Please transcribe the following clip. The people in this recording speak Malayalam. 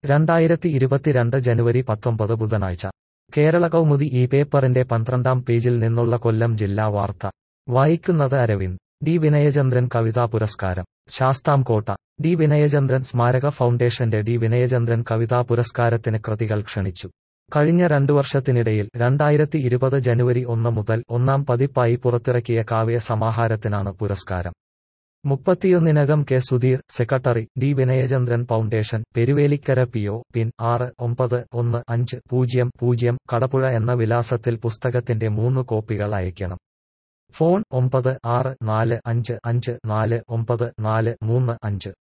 രണ്ടായിരത്തി ഇരുപത്തിരണ്ട് ജനുവരി പത്തൊമ്പത് ബുധനാഴ്ച കേരള കൗമുദി ഈ പേപ്പറിന്റെ പന്ത്രണ്ടാം പേജിൽ നിന്നുള്ള കൊല്ലം ജില്ലാ വാർത്ത വായിക്കുന്നത് അരവിന്ദ് ഡി വിനയചന്ദ്രൻ കവിതാ പുരസ്കാരം ശാസ്താംകോട്ട ഡി വിനയചന്ദ്രൻ സ്മാരക ഫൗണ്ടേഷന്റെ ഡി വിനയചന്ദ്രൻ കവിതാ പുരസ്കാരത്തിന് കൃതികൾ ക്ഷണിച്ചു കഴിഞ്ഞ രണ്ടു വർഷത്തിനിടയിൽ രണ്ടായിരത്തി ഇരുപത് ജനുവരി ഒന്ന് മുതൽ ഒന്നാം പതിപ്പായി പുറത്തിറക്കിയ കാവ്യ സമാഹാരത്തിനാണ് പുരസ്കാരം മുപ്പത്തിയൊന്നിനകം K Sudheer secretary D Vinayachandran foundation Peruvelikkara P O pin ആറ് ഒമ്പത് ഒന്ന് അഞ്ച് പൂജ്യം പൂജ്യം കടപ്പുഴ എന്ന വിലാസത്തിൽ പുസ്തകത്തിന്റെ മൂന്ന് കോപ്പികൾ അയയ്ക്കണം ഫോൺ ഒമ്പത് ആറ് നാല് അഞ്ച് അഞ്ച് നാല് ഒമ്പത് നാല് മൂന്ന് അഞ്ച്